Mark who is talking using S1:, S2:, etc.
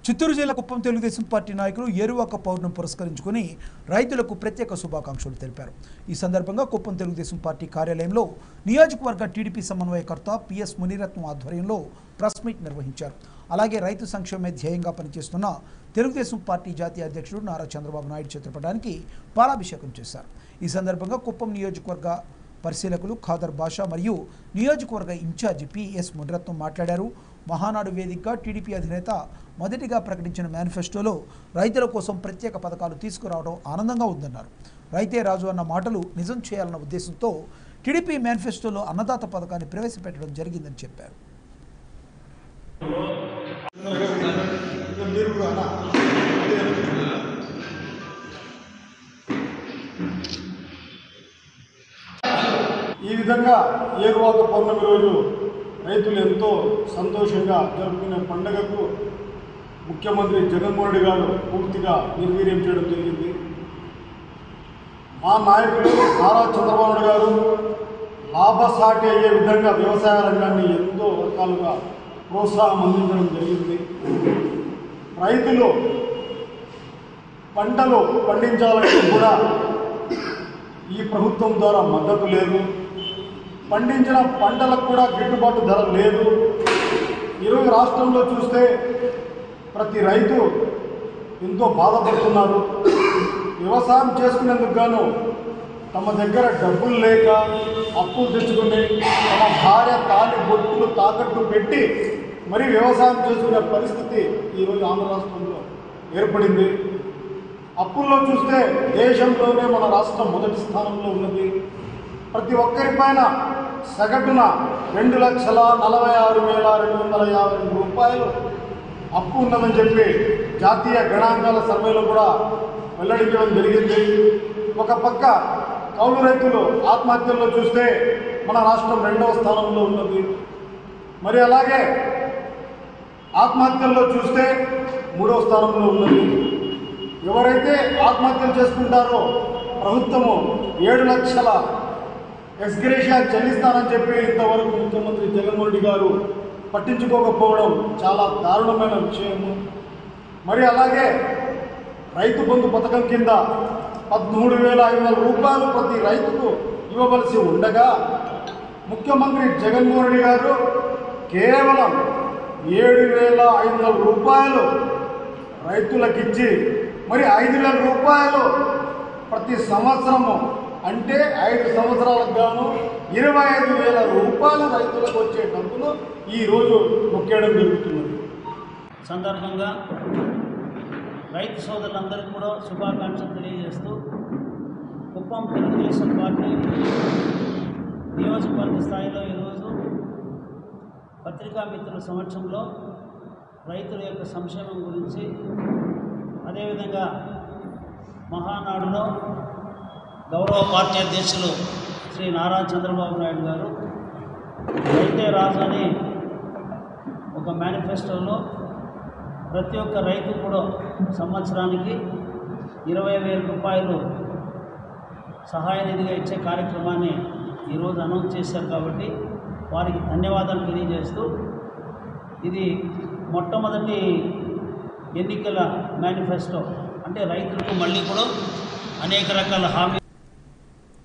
S1: చిత్తూరు జిల్లా కుప్పం తెలుగుదేశం పార్టీ నాయకులు ఏరువాక పౌర్ణం పురస్కరించుకుని రైతులకు ప్రత్యేక శుభాకాంక్షలు తెలిపారు ఈ సందర్భంగా కుప్పం తెలుగుదేశం పార్టీ కార్యాలయంలో నియోజకవర్గ టీడీపీ సమన్వయకర్త పిఎస్ మునిరత్నం ఆధ్వర్యంలో ప్రెస్ మీట్ నిర్వహించారు అలాగే రైతు సంక్షేమే ధ్యేయంగా పనిచేస్తున్న తెలుగుదేశం పార్టీ జాతీయ అధ్యక్షుడు నారా చంద్రబాబు నాయుడు చిత్రపటానికి పాలాభిషేకం చేశారు ఈ సందర్భంగా కుప్పం నియోజకవర్గ పరిశీలకులు ఖాదర్ బాషా మరియు నియోజకవర్గ ఇన్ఛార్జి పిఎస్ మునిరత్నం మాట్లాడారు మహానాడు వేదికగా టీడీపీ అధినేత మొదటిగా ప్రకటించిన మేనిఫెస్టోలో రైతుల కోసం ప్రత్యేక పథకాలు తీసుకురావడం ఆనందంగా ఉందన్నారు రైతే రాజు అన్న మాటలు నిజం చేయాలన్న ఉద్దేశంతో టీడీపీ మేనిఫెస్టోలో అన్నదాత పథకాన్ని ప్రవేశపెట్టడం జరిగిందని చెప్పారు
S2: ఈ విధంగా ఏరువాక పౌర్ణమి రోజు రైతులు ఎంతో సంతోషంగా జరుపుకునే పండుగకు ముఖ్యమంత్రి జగన్మోహన్ రెడ్డి గారు పూర్తిగా నిర్వీర్యం చేయడం జరిగింది మా నాయకుడు నారా చంద్రబాబు నాయుడు గారు లాభసాటి అయ్యే విధంగా వ్యవసాయ రంగాన్ని ఎంతో రకాలుగా ప్రోత్సాహం అందించడం జరిగింది రైతులు పంటలు పండించాలంటే కూడా ఈ ప్రభుత్వం ద్వారా మద్దతు లేదు పండించిన పంటలకు కూడా గిట్టుబాటు ధర లేదు ఈరోజు రాష్ట్రంలో చూస్తే ప్రతి రైతు ఎంతో బాధపడుతున్నారు వ్యవసాయం చేసుకునేందుకు గాను తమ దగ్గర డబ్బులు లేక అప్పులు తెచ్చుకుని తమ భార్య తాలి బొట్టులు తాకట్టు పెట్టి మరి వ్యవసాయం చేసుకునే పరిస్థితి ఈరోజు ఆంధ్ర రాష్ట్రంలో ఏర్పడింది అప్పుల్లో చూస్తే దేశంలోనే మన రాష్ట్రం మొదటి స్థానంలో ఉన్నది ప్రతి ఒక్కరి పైన సగటున రెండు లక్షల నలభై ఆరు వేల రెండు వందల యాభై రెండు రూపాయలు అప్పు ఉన్నదని చెప్పి జాతీయ గణాంకాల సర్వేలో కూడా వెల్లడించడం జరిగింది ఒక పక్క కౌలు రైతులు ఆత్మహత్యల్లో చూస్తే మన రాష్ట్రం రెండవ స్థానంలో ఉన్నది మరి అలాగే ఆత్మహత్యల్లో చూస్తే మూడవ స్థానంలో ఉన్నది ఎవరైతే ఆత్మహత్యలు చేసుకుంటారో ప్రభుత్వము ఏడు లక్షల ఎక్స్గ్రేషియా చెల్లిస్తానని చెప్పి ఇంతవరకు ముఖ్యమంత్రి జగన్మోహన్ రెడ్డి గారు పట్టించుకోకపోవడం చాలా దారుణమైన విషయము మరి అలాగే రైతు బంధు పథకం కింద పదమూడు వేల ఐదు వందల రూపాయలు ప్రతి రైతుకు ఇవ్వవలసి ఉండగా ముఖ్యమంత్రి జగన్మోహన్ రెడ్డి గారు కేవలం ఏడు వేల ఐదు వందల రూపాయలు రైతులకిచ్చి మరి ఐదు వేల రూపాయలు ప్రతి సంవత్సరము అంటే ఐదు సంవత్సరాలకు గాను ఇరవై ఐదు వేల రూపాయలు రైతులకు వచ్చే డబ్బులు ఈరోజు మొక్కేయడం జరుగుతున్నది
S3: సందర్భంగా రైతు సోదరులందరికీ కూడా శుభాకాంక్షలు తెలియజేస్తూ కుప్పం తెలుగుదేశం పార్టీ నియోజకవర్గ స్థాయిలో ఈరోజు పత్రికా మిత్రుల సమక్షంలో రైతుల యొక్క సంక్షేమం గురించి అదేవిధంగా మహానాడులో గౌరవ పార్టీ అధ్యక్షులు శ్రీ నారా చంద్రబాబు నాయుడు గారు రైతే రాజు అని ఒక మేనిఫెస్టోలో ప్రతి ఒక్క రైతు కూడా సంవత్సరానికి ఇరవై వేల రూపాయలు సహాయ నిధిగా ఇచ్చే కార్యక్రమాన్ని ఈరోజు అనౌన్స్ చేశారు కాబట్టి వారికి ధన్యవాదాలు తెలియజేస్తూ ఇది మొట్టమొదటి ఎన్నికల మేనిఫెస్టో అంటే రైతులకు మళ్ళీ కూడా అనేక రకాల హామీ